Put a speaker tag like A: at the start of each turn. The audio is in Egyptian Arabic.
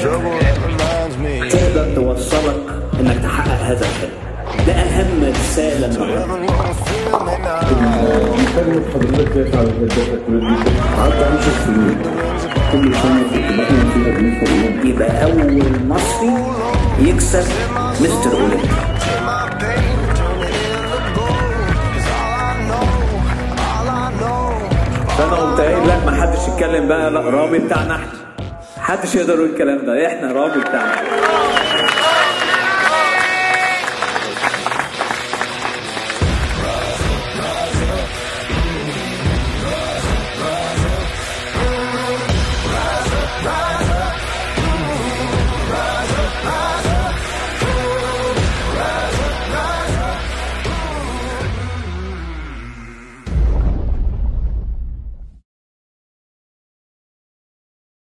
A: تقدر توصلك انك تحقق هذا الحلم ده اهم رساله النهارده
B: مكالمة حضرتك على الهداف التكنولوجي قعدت 10 سنين كل سنة كنت بحلم فيها بنوصل أولمبي
A: يبقى اول مصري يكسب مستر اولمبيا
C: فانا قمت قايل لا ما حدش يتكلم بقى لا رامي بتاعنا احنا محدش يقدر يقول الكلام ده احنا رامي بتاعنا